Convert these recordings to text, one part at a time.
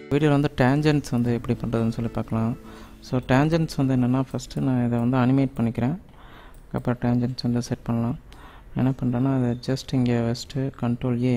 வீடியோவில் வந்து டேஞ்சன்ட்ஸ் வந்து எப்படி பண்ணுறதுன்னு சொல்லி பார்க்கலாம் ஸோ டேஞ்சன்ட்ஸ் வந்து என்னென்னா ஃபஸ்ட்டு நான் இதை வந்து அனிமேட் பண்ணிக்கிறேன் அப்புறம் டேஞ்சன்ட்ஸ் வந்து செட் பண்ணலாம் என்ன பண்ணுறேன்னா அதை ஜஸ்ட் இங்கே வச்சுட்டு கண்ட்ரோல் ஏ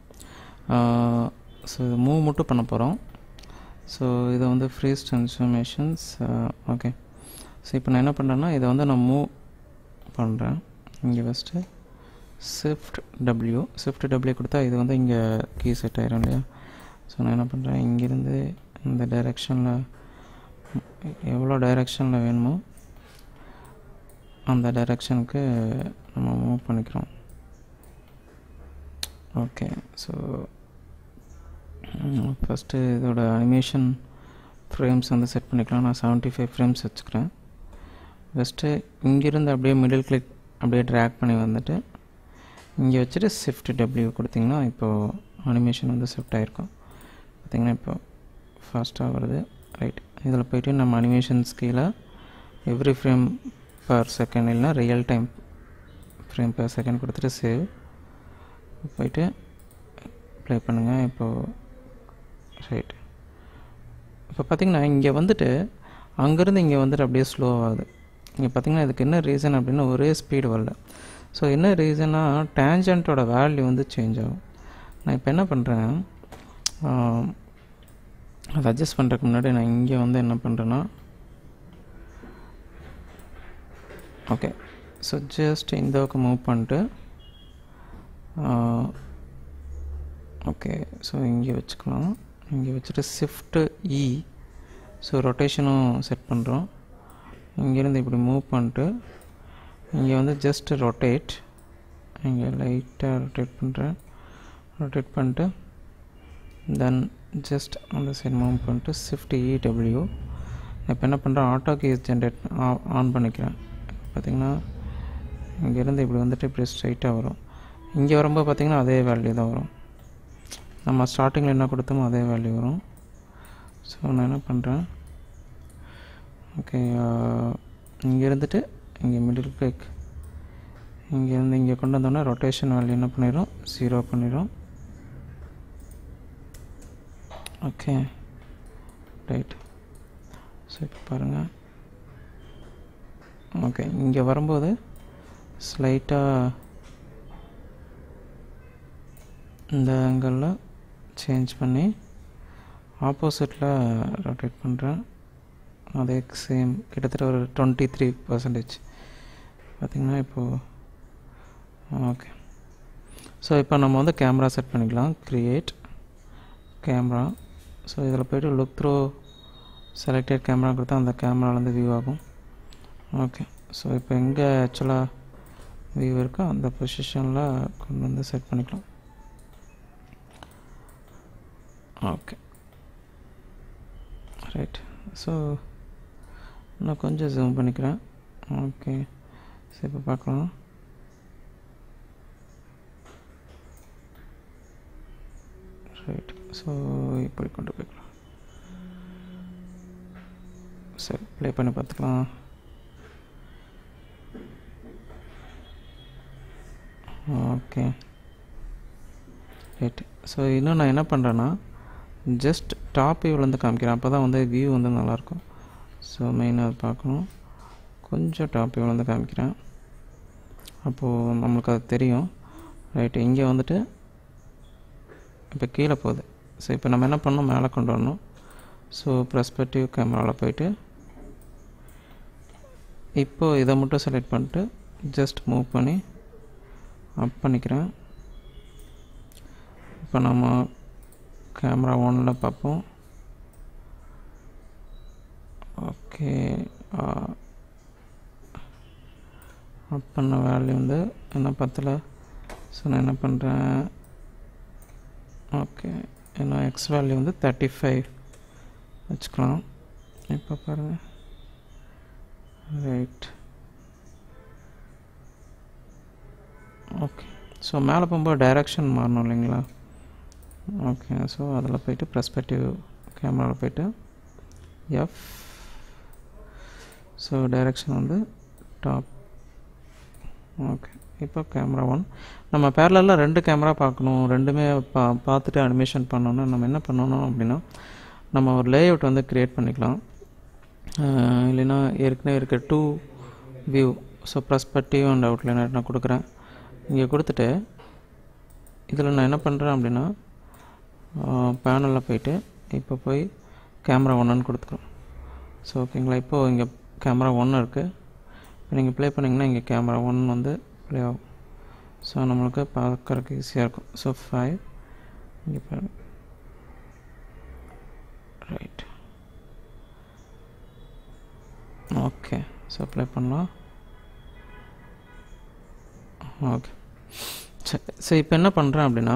ஸோ இது மூவ் மட்டும் பண்ண போகிறோம் ஸோ இதை வந்து ஃப்ரீஸ் ட்ரான்ஸ்ஃபர்மேஷன்ஸ் ஓகே ஸோ இப்போ நான் என்ன பண்ணுறேன்னா இதை வந்து நான் மூவ் பண்ணுறேன் இங்கே first shift W shift W கொடுத்தா இது வந்து இங்கே கீ செட் ஆயிரும் இல்லையா ஸோ நான் என்ன பண்ணுறேன் இங்கேருந்து இந்த டைரெக்ஷனில் எவ்வளோ டைரெக்ஷனில் வேணுமோ அந்த டைரெக்ஷனுக்கு நம்ம மூவ் பண்ணிக்கிறோம் ஓகே ஸோ ஃபஸ்ட்டு இதோட அனிமேஷன் ஃப்ரேம்ஸ் வந்து செட் பண்ணிக்கலாம் நான் செவன்ட்டி ஃபைவ் ஃப்ரேம்ஸ் வச்சுக்கிறேன் ஃபஸ்ட்டு இங்கேருந்து அப்படியே மிடில் கிளிக் அப்படியே ட்ராக் பண்ணி வந்துட்டு இங்கே வச்சுட்டு ஷிஃப்ட் டபிள்யூ கொடுத்திங்கன்னா இப்போது அனிமேஷன் வந்து ஷிஃப்ட் ஆகிருக்கும் பார்த்திங்கன்னா இப்போ ஃபாஸ்ட்டாக வருது ரைட் இதில் போய்ட்டு நம்ம அனிமேஷன்ஸ் கீழே எவ்ரி ஃப்ரேம் பர் செகண்ட் இல்லைனா real time frame per second கொடுத்துட்டு சேவ் போயிட்டு ப்ளே பண்ணுங்கள் இப்போது ரைட் இப்போ பார்த்திங்கன்னா இங்கே வந்துட்டு அங்கேருந்து இங்கே வந்துட்டு அப்படியே ஸ்லோ ஆகுது இங்கே பார்த்திங்கன்னா இதுக்கு என்ன ரீசன் அப்படின்னா ஒரே ஸ்பீடு வரல ஸோ என்ன ரீசனாக டேஞ்சண்ட்டோட வேல்யூ வந்து சேஞ்ச் ஆகும் நான் இப்போ என்ன பண்ணுறேன் அதை அட்ஜஸ்ட் பண்ணுறதுக்கு முன்னாடி நான் இங்கே வந்து என்ன பண்ணுறேன்னா ஓகே ஸோ ஜஸ்ட் இந்த பக்கம் மூவ் பண்ணிட்டு ஓகே ஸோ இங்கே வச்சுக்கலாம் இங்கே வச்சுட்டு ஷிஃப்ட்டு இ ஸோ ரொட்டேஷனும் செட் பண்ணுறோம் இங்கேருந்து இப்படி மூவ் பண்ணிட்டு இங்கே வந்து ஜஸ்ட் ரொட்டேட் இங்கே லைட்டாக ரொட்டேட் பண்ணுறேன் ரொட்டேட் பண்ணிட்டு தென் ஜஸ்ட் அந்த சைடு மூவ் பண்ணிட்டு ஷிஃப்ட் இடபிள்யூ இப்போ என்ன பண்ணுறேன் ஆட்டோ கேஸ் ஜென்ரேட் ஆன் பண்ணிக்கிறேன் பார்த்திங்கன்னா இங்கேருந்து இப்படி வந்துட்டு இப்படி ஸ்ட்ரைட்டாக வரும் இங்கே வரும்போது பார்த்திங்கன்னா அதே வேல்யூ தான் வரும் நம்ம ஸ்டார்டிங்கில் என்ன கொடுத்தோமோ அதே வேல்யூ வரும் ஸோ நான் என்ன பண்ணுறேன் ஓகே இங்கே இருந்துட்டு இங்கே மிடில் கிளிக் இங்கேருந்து இங்கே கொண்டு வந்தோன்னா ரொட்டேஷன் வேல்யூ என்ன பண்ணிடும் ஜீரோ பண்ணிடும் ஓகே ரைட் ஸோ இப்போ பாருங்கள் ஓகே இங்கே வரும்போது ஸ்லைட்டாக இந்த ஆங்கிளில் சேஞ்ச் பண்ணி ஆப்போசிட்டில் ரொட்டேட் பண்ணுறேன் அதே சேம் கிட்டத்தட்ட ஒரு டுவெண்ட்டி த்ரீ பர்சன்டேஜ் பார்த்திங்கன்னா இப்போது ஓகே ஸோ இப்போ நம்ம வந்து கேமரா செட் பண்ணிக்கலாம் க்ரியேட் கேமரா ஸோ இதில் போய்ட்டு லுக் த்ரூ செலக்டட் கேமரா கொடுத்தா அந்த கேமராலேருந்து வியூ ஆகும் ஓகே ஸோ இப்போ எங்கே ஆக்சுவலாக வியூ இருக்கோ அந்த பொசிஷனில் கொண்டு வந்து செட் பண்ணிக்கலாம் ஓகே ரைட் ஸோ நான் கொஞ்சம் ஜூம் பண்ணிக்கிறேன் ஓகே சரி இப்போ பார்க்கலாம் ரைட் ஸோ இப்படி கொண்டு போய்க்கலாம் சரி ப்ளே பண்ணி பார்த்துக்கலாம் ஓகே ரைட் ஸோ இன்னும் நான் என்ன பண்ணுறேன்னா ஜஸ்ட் டாப் வியூலேருந்து காமிக்கிறேன் அப்போ தான் வந்து வியூ வந்து நல்லாயிருக்கும் ஸோ மெயினாக அது பார்க்கணும் கொஞ்சம் டாப் வியூலேருந்து காமிக்கிறேன் அப்போது நம்மளுக்கு அது தெரியும் ரைட்டு இங்கே வந்துட்டு இப்போ கீழே போகுது ஸோ இப்போ நம்ம என்ன பண்ணோம் மேலே கொண்டு வரணும் ஸோ ப்ரெஸ்பெக்டிவ் கேமராவில் போயிட்டு இப்போது இதை மட்டும் செலக்ட் பண்ணிட்டு ஜஸ்ட் மூவ் பண்ணி அப் பண்ணிக்கிறேன் இப்போ நம்ம கேமரா ஒனில் பார்ப்போம் ஓகே அப் பண்ண வேல்யூ வந்து என்ன பத்தில் ஸோ நான் என்ன பண்ணுறேன் ஓகே என்ன எக்ஸ் வேல்யூ வந்து தேர்ட்டி ஃபைவ் வச்சுக்கலாம் இப்போ பாருங்கள் ரைட் ஓகே ஸோ மேலே போகும்போது டைரெக்ஷன் மாறணும் இல்லைங்களா ஓகே ஸோ அதில் போய்ட்டு ப்ரெஸ்பெக்டிவ் கேமராவில் போய்ட்டு எஃப் ஸோ டைரெக்ஷன் வந்து டாப் ஓகே இப்போ கேமரா ஒன் நம்ம பேரலில் ரெண்டு கேமரா பார்க்கணும் ரெண்டுமே பா பார்த்துட்டு அனிமேஷன் பண்ணணும் நம்ம என்ன பண்ணணும் அப்படின்னா நம்ம ஒரு லேஅவுட் வந்து க்ரியேட் பண்ணிக்கலாம் அஹ் இல்லைன்னா ஏற்கனவே இருக்க two view so perspective and outliner நான் கொடுக்குறேன் இங்கே கொடுத்துட்டு இதில் நான் என்ன பண்ணுறேன் அப்படின்னா பேனலில் போயிட்டு இப்போ போய் கேமரா ஒன்றுன்னு கொடுத்துக்கிறோம் ஸோ ஓகேங்களா இப்போது இங்கே கேமரா ஒன்று இருக்குது இப்போ நீங்கள் ப்ளே பண்ணிங்கன்னா இங்கே கேமரா ஒன் வந்து ப்ளே ஆகும் ஸோ நம்மளுக்கு பார்க்கறதுக்கு ஈஸியாக இருக்கும் ஸோ ஃபைவ் இங்கே பாருங்க ரைட் ஓகே ஸோ ப்ளே பண்ணலாம் ஓகே சரி சரி இப்போ என்ன பண்ணுறேன் அப்படின்னா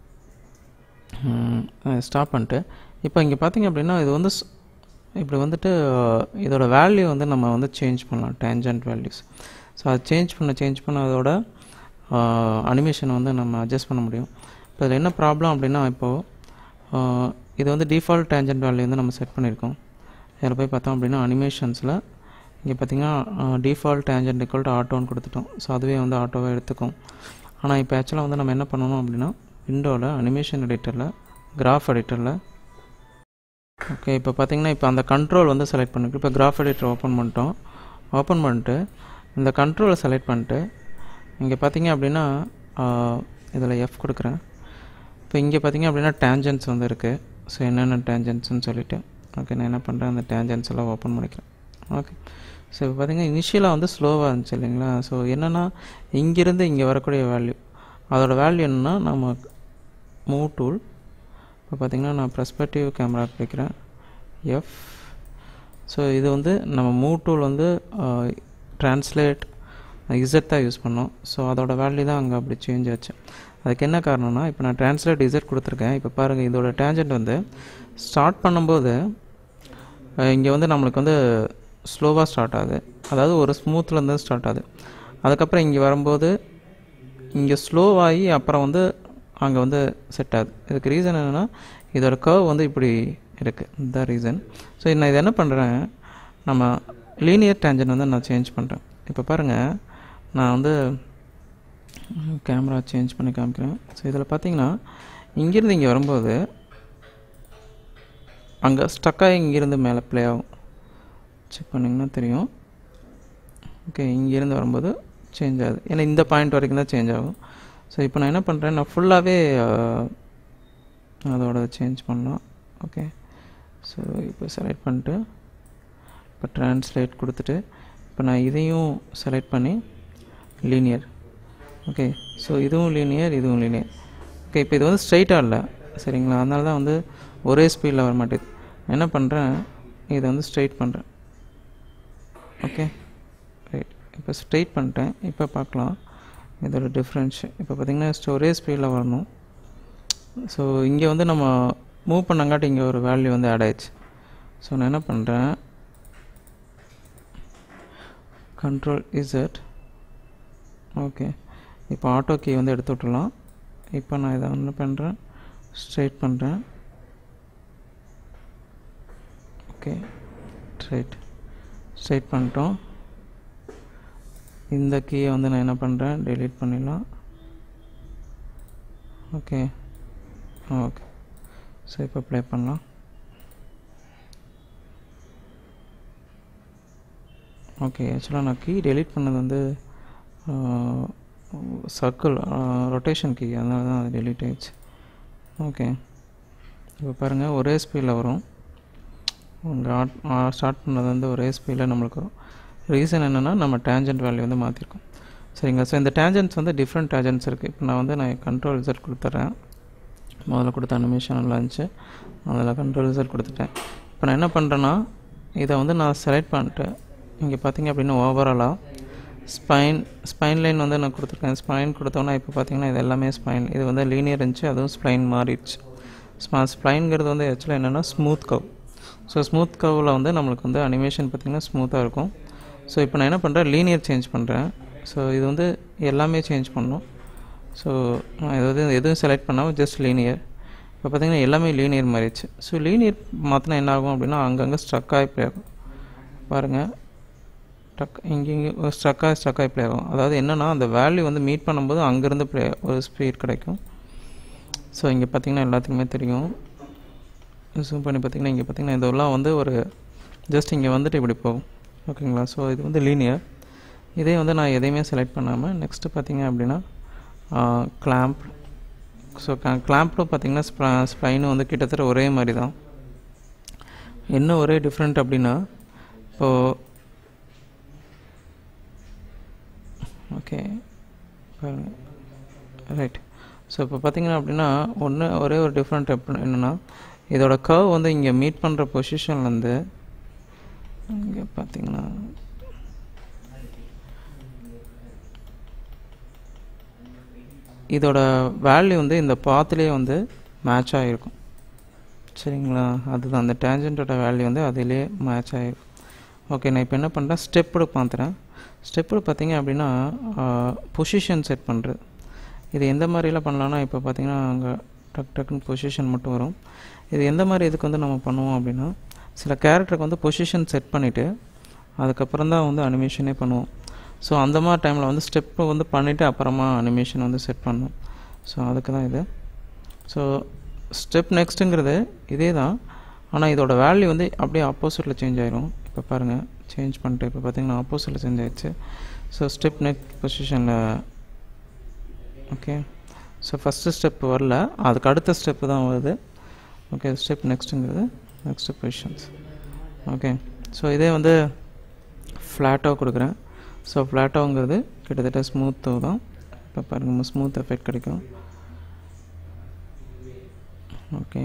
ஸ்டாப் பண்ணிட்டு இப்போ இங்கே பார்த்தீங்க அப்படின்னா இது வந்து ஸ்- இப்படி வந்துட்டு அஹ், இதோட வேல்யூ வந்து நம்ம வந்து சேஞ்ச் பண்ணலாம் டேஞ்சன்ட் வேல்யூஸ் ஸோ அது சேஞ்ச் பண்ண சேஞ்ச் பண்ண அதோட அனிமேஷன் வந்து நம்ம அட்ஜஸ்ட் பண்ண முடியும் இப்போ இதில் என்ன ப்ராப்ளம் அப்படின்னா இப்போது இது வந்து டிஃபால்ட் டேஞ்சன்ட் வேல்யூ வந்து நம்ம செட் பண்ணியிருக்கோம் இதில் போய் பார்த்தோம் அப்படின்னா அனிமேஷன்ஸில் இங்கே பார்த்தீங்கன்னா டிஃபால்ட் டேஞ்சன்ட் equal to ஆட்டோன்னு கொடுத்துட்டோம் ஸோ அதுவே வந்து ஆட்டோவை எடுத்துக்கும் ஆனால் இப்போ ஆக்சுவலாக வந்து நம்ம என்ன பண்ணணும் அப்படின்னா விண்டோவில் அனிமேஷன் எடிட்டரில் கிராஃப் எடிட்டரில் ஓகே இப்போ பார்த்தீங்கன்னா இப்போ அந்த கண்ட்ரோல் வந்து செலக்ட் பண்ணிருக்கு இப்போ கிராஃப் எடிட்டர் ஓப்பன் பண்ணிட்டோம் ஓப்பன் பண்ணிட்டு இந்த கண்ட்ரோலை செலக்ட் பண்ணிட்டு இங்கே பார்த்தீங்க அப்படின்னா இதில் எஃப் கொடுக்குறேன் இப்போ இங்கே பார்த்தீங்க அப்படின்னா டேஞ்சன்ஸ் வந்து இருக்குது ஸோ என்னென்ன டேஞ்சன்ஸ்னு சொல்லிட்டு ஓகே நான் என்ன பண்ணுறேன் அந்த டேஞ்சன்ஸ் எல்லாம் ஓப்பன் பண்ணிக்கிறேன் ஓகே ஸோ இப்போ பார்த்தீங்கன்னா இனிஷியலாக வந்து ஸ்லோவாக இருந்துச்சு இல்லைங்களா ஸோ என்னென்னா இங்கேருந்து இங்கே வரக்கூடிய வேல்யூ அதோட வேல்யூ என்னென்னா நம்ம மூவ் டூல் இப்போ பார்த்தீங்கன்னா நான் ப்ரெஸ்பெக்டிவ் கேமரா வைக்கிறேன் எஃப் ஸோ இது வந்து நம்ம மூவ் டூல் வந்து ட்ரான்ஸ்லேட் இசட் தான் யூஸ் பண்ணோம் ஸோ அதோட வேல்யூ தான் அங்கே அப்படி சேஞ்ச் ஆச்சு அதுக்கு என்ன காரணம்னா இப்போ நான் ட்ரான்ஸ்லேட் இசட் கொடுத்துருக்கேன் இப்போ பாருங்கள் இதோட டேஞ்சன்ட் வந்து ஸ்டார்ட் பண்ணும்போது இங்கே வந்து நம்மளுக்கு வந்து ஸ்லோவாக ஸ்டார்ட் ஆகுது அதாவது ஒரு ஸ்மூத்லேருந்து ஸ்டார்ட் ஆகுது அதுக்கப்புறம் இங்கே வரும்போது இங்கே ஸ்லோவாகி அப்புறம் வந்து அங்கே வந்து செட் ஆகுது இதுக்கு ரீசன் என்னென்னா இதோட கர்வ் வந்து இப்படி இருக்குது இதுதான் ரீசன் ஸோ நான் இது என்ன பண்ணுறேன் நம்ம லீனியர் டேஞ்சன் வந்து நான் சேஞ்ச் பண்ணுறேன் இப்போ பாருங்கள் நான் வந்து கேமரா சேஞ்ச் பண்ணி காமிக்கிறேன் ஸோ இதில் பார்த்தீங்கன்னா இங்கேருந்து இங்கே வரும்போது அங்கே ஸ்டக்காகி இங்கேருந்து மேலே ப்ளே ஆகும் செக் பண்ணிங்கன்னா தெரியும் ஓகே இங்கேருந்து வரும்போது சேஞ்ச் ஆகுது ஏன்னா இந்த பாயிண்ட் வரைக்கும் தான் சேஞ்ச் ஆகும் ஸோ இப்போ நான் என்ன பண்ணுறேன் நான் ஃபுல்லாகவே அதோட சேஞ்ச் பண்ணலாம் ஓகே ஸோ இப்போ செலக்ட் பண்ணிட்டு இப்போ ட்ரான்ஸ்லேட் கொடுத்துட்டு இப்போ நான் இதையும் செலக்ட் பண்ணி லீனியர் ஓகே ஸோ இதுவும் லீனியர் இதுவும் லீனியர் ஓகே இப்போ இது வந்து ஸ்ட்ரைட்டாக இல்லை சரிங்களா அதனால தான் வந்து ஒரே ஸ்பீடில் வர மாட்டேது நான் என்ன பண்ணுறேன் இதை வந்து ஸ்ட்ரைட் பண்ணுறேன் ஓகே ரைட் இப்போ ஸ்ட்ரைட் பண்ணிட்டேன் இப்போ பார்க்கலாம் இதோட டிஃப்ரென்ஸ் இப்போ பார்த்திங்கன்னா ஸ்டோரேஜ் ஸ்பீடில் வரணும் ஸோ இங்கே வந்து நம்ம மூவ் பண்ணங்காட்டி இங்கே ஒரு வேல்யூ வந்து ஆட் ஆயிடுச்சு ஸோ நான் என்ன பண்ணுறேன் கண்ட்ரோல் இசட் ஓகே இப்போ ஆட்டோ கீ வந்து எடுத்து விட்டுலாம் இப்போ நான் இதை என்ன பண்ணுறேன் ஸ்ட்ரைட் பண்ணுறேன் ஓகே ஸ்ட்ரைட் ஸ்ட்ரைட் பண்ணிட்டோம் இந்த கீயை வந்து நான் என்ன பண்ணுறேன் டெலீட் பண்ணிடலாம் ஓகே ஓகே ஸோ இப்போ ப்ளே பண்ணலாம் ஓகே ஆக்சுவலாக நான் கீ டெலீட் பண்ணது வந்து சர்க்கிள் ரொட்டேஷன் கீ அதனால தான் அது டெலீட் ஆயிடுச்சு ஓகே இப்போ பாருங்கள் ஒரே ஸ்பீடில் வரும் உங்கள் ஸ்டார்ட் பண்ணது வந்து ஒரே ஸ்பீடில் நம்மளுக்கு வரும் ரீசன் என்னென்னா நம்ம டேஞ்சன்ட் வேல்யூ வந்து மாற்றிருக்கோம் சரிங்களா ஸோ இந்த டேஞ்சன்ட்ஸ் வந்து டிஃப்ரெண்ட் டேஞ்சன்ட்ஸ் இருக்குது இப்போ நான் வந்து நான் கண்ட்ரோல் ரிசல்ட் கொடுத்துட்றேன் முதல்ல கொடுத்த அனிமேஷன் நல்லா இருந்துச்சு அதில் கண்ட்ரோல் ரிசல்ட் கொடுத்துட்டேன் இப்போ நான் என்ன பண்ணுறேன்னா இதை வந்து நான் செலக்ட் பண்ணிட்டு இங்கே பார்த்தீங்க அப்படின்னா ஓவராலாக ஸ்பைன் ஸ்பைன் லைன் வந்து நான் கொடுத்துருக்கேன் ஸ்பைன் கொடுத்தோன்னா இப்போ பார்த்தீங்கன்னா இது எல்லாமே ஸ்பைன் இது வந்து லீனியர் இருந்துச்சு அதுவும் ஸ்ப்ளைன் மாறிடுச்சு ஸ்மா ஸ்ப்ளைன்கிறது வந்து ஆக்சுவலாக என்னென்னா ஸ்மூத் கவ் ஸோ ஸ்மூத் கவ்வில் வந்து நம்மளுக்கு வந்து அனிமேஷன் பார்த்திங்கன்னா ஸ்மூத்தாக இருக்கும் ஸோ இப்போ நான் என்ன பண்ணுறேன் லீனியர் சேஞ்ச் பண்ணுறேன் ஸோ இது வந்து எல்லாமே சேஞ்ச் பண்ணணும் ஸோ நான் எதாவது எதுவும் செலக்ட் பண்ணாமல் ஜஸ்ட் லீனியர் இப்போ பார்த்திங்கன்னா எல்லாமே லீனியர் மாறிடுச்சு ஸோ லீனியர் மாற்றினா என்ன ஆகும் அப்படின்னா அங்கங்கே ஸ்ட்ரக் ஆகி ப்ளே ஆகும் பாருங்கள் டக் இங்கே இங்கே ஸ்ட்ரக்காக ஸ்ட்ரக்காகி ப்ளே ஆகும் அதாவது என்னென்னா அந்த வேல்யூ வந்து மீட் பண்ணும்போது அங்கேருந்து ப்ளே ஒரு ஸ்பீட் கிடைக்கும் ஸோ இங்கே பார்த்திங்கன்னா எல்லாத்துக்குமே தெரியும் ஜூம் பண்ணி பார்த்தீங்கன்னா இங்கே பார்த்தீங்கன்னா இதெல்லாம் வந்து ஒரு ஜஸ்ட் இங்கே வந்துட்டு இப்படி போகும் ஓகேங்களா ஸோ இது வந்து லீனியர் இதே வந்து நான் எதையுமே செலக்ட் பண்ணாமல் நெக்ஸ்ட்டு பார்த்தீங்க அப்படின்னா கிளாம்ப் ஸோ கிளாம்ப்டும் பார்த்தீங்கன்னா ஸ்ப்ளா ஸ்ப்ளைனும் வந்து கிட்டத்தட்ட ஒரே மாதிரி தான் என்ன ஒரே டிஃப்ரெண்ட் அப்படின்னா இப்போது ஓகே பாருங்கள் ரைட் ஸோ இப்போ பார்த்தீங்கன்னா அப்படின்னா ஒன்று ஒரே ஒரு டிஃப்ரெண்ட் எப்படி என்னென்னா இதோட கர்வ் வந்து இங்கே மீட் பண்ணுற பொசிஷன்லேருந்து இங்கே பார்த்தீங்கன்னா இதோட வேல்யூ வந்து இந்த பாத்துலேயே வந்து மேட்ச் ஆகிருக்கும் சரிங்களா அதுதான் அந்த டேஞ்சண்ட்டோட வேல்யூ வந்து அதிலே மேட்ச் ஆகிருக்கும் ஓகே நான் இப்போ என்ன பண்ணுறேன் ஸ்டெப்போடு பார்த்துறேன் ஸ்டெப்போடு பார்த்தீங்க அப்படின்னா பொசிஷன் செட் பண்ணுறது இது எந்த மாதிரிலாம் பண்ணலான்னா இப்போ பார்த்தீங்கன்னா அங்கே டக் டக்குன்னு பொசிஷன் மட்டும் வரும் இது எந்த மாதிரி இதுக்கு வந்து நம்ம பண்ணுவோம் அப்படின்னா சில கேரக்டருக்கு வந்து பொசிஷன் செட் பண்ணிவிட்டு அதுக்கப்புறம் தான் வந்து அனிமேஷனே பண்ணுவோம் ஸோ அந்த மாதிரி டைமில் வந்து ஸ்டெப்பு வந்து பண்ணிவிட்டு அப்புறமா அனிமேஷன் வந்து செட் பண்ணும் ஸோ அதுக்கு தான் இது ஸோ ஸ்டெப் நெக்ஸ்ட்டுங்கிறது இதே தான் ஆனால் இதோட வேல்யூ வந்து அப்படியே ஆப்போசிட்டில் சேஞ்ச் ஆயிரும் இப்போ பாருங்கள் சேஞ்ச் பண்ணிட்டு இப்போ பார்த்தீங்கன்னா ஆப்போசிட்டில் சேஞ்ச் ஆயிடுச்சு ஸோ ஸ்டெப் நெக்ஸ்ட் பொசிஷனில் ஓகே ஸோ ஃபஸ்ட்டு ஸ்டெப் வரல அதுக்கு அடுத்த ஸ்டெப்பு தான் வருது ஓகே ஸ்டெப் நெக்ஸ்ட்டுங்கிறது நெக்ஸ்ட்டு பொசிஷன்ஸ் ஓகே ஸோ இதே வந்து ஃப்ளாட்டாக கொடுக்குறேன் ஸோ ஃப்ளாட்டாங்கிறது கிட்டத்தட்ட ஸ்மூத்து தான் இப்போ பாருங்கள் ஸ்மூத் எஃபெக்ட் கிடைக்கும் okay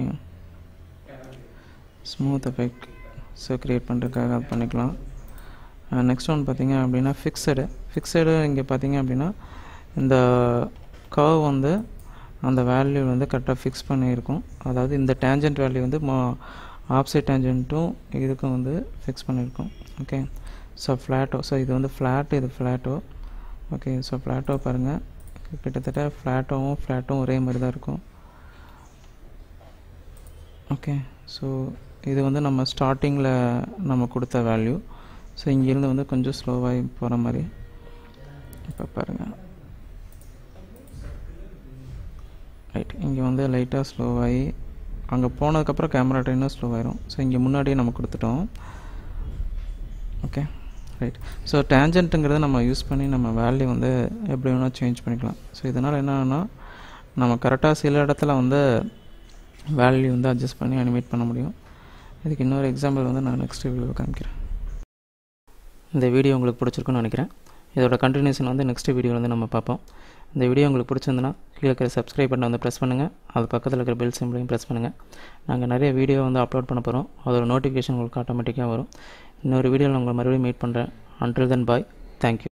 smooth effect so create பண்ணுறதுக்காக அது பண்ணிக்கலாம் நெக்ஸ்ட் ஒன் பார்த்தீங்க அப்படின்னா ஃபிக்ஸடு ஃபிக்ஸடு இங்கே பார்த்தீங்க அப்படின்னா இந்த கர்வ் வந்து அந்த வேல்யூ வந்து கரெக்டாக ஃபிக்ஸ் பண்ணியிருக்கும் அதாவது இந்த டேஞ்சன்ட் வேல்யூ வந்து மா ஆப்சைட் டேஞ்சன்ட்டும் இதுக்கும் வந்து ஃபிக்ஸ் பண்ணியிருக்கோம் ஓகே ஸோ ஃப்ளாட்டோ ஸோ இது வந்து ஃப்ளாட் இது ஃப்ளாட்டோ ஓகே ஸோ ஃப்ளாட்டோ பாருங்கள் கிட்டத்தட்ட ஃப்ளாட்டோவும் ஃப்ளாட்டும் ஒரே மாதிரி தான் இருக்கும் ஓகே ஸோ இது வந்து நம்ம ஸ்டார்டிங்கில் நம்ம கொடுத்த வேல்யூ ஸோ இங்கேருந்து வந்து கொஞ்சம் ஸ்லோவாகி போகிற மாதிரி இப்போ பாருங்கள் ரைட் இங்கே வந்து லைட்டாக ஸ்லோவாகி அங்கே போனதுக்கப்புறம் கேமரா ட்ரெயினும் ஸ்லோவாயிரும் ஸோ இங்கே முன்னாடியே நம்ம கொடுத்துட்டோம் ஓகே ரைட் ஸோ டேஞ்சன்ட்டுங்கிறத நம்ம யூஸ் பண்ணி நம்ம வேல்யூ வந்து எப்படி வேணால் சேஞ்ச் பண்ணிக்கலாம் ஸோ இதனால் என்னன்னா நம்ம கரெக்டாக சில இடத்துல வந்து வேல்யூ வந்து அட்ஜஸ்ட் பண்ணி அனிமேட் பண்ண முடியும் இதுக்கு இன்னொரு எக்ஸாம்பிள் வந்து நான் நெக்ஸ்ட் வீடியோவில் காமிக்கிறேன் இந்த வீடியோ உங்களுக்கு பிடிச்சிருக்குன்னு நினைக்கிறேன் இதோட கண்டினியூஷன் வந்து நெக்ஸ்ட் வீடியோவில் வந்து நம்ம பார்ப்போம் இந்த வீடியோ உங்களுக்கு பிடிச்சிருந்துன்னா கீழே இருக்கிற சப்ஸ்கிரைப் பட்டனை வந்து ப்ரெஸ் பண்ணுங்கள் அது பக்கத்தில் இருக்கிற பெல் சிம்பிளையும் ப்ரெஸ் பண்ணுங்கள் நாங்கள் நிறைய வீடியோ வந்து அப்லோட் பண்ண போகிறோம் அதோட நோட்டிஃபிகேஷன் உங்களுக்கு ஆட்டோமேட்டிக்காக வரும் இன்னொரு வீடியோவில் உங்களை மறுபடியும் மீட் பண்ணுறேன் அன்டில் தென் பாய் தேங்க்யூ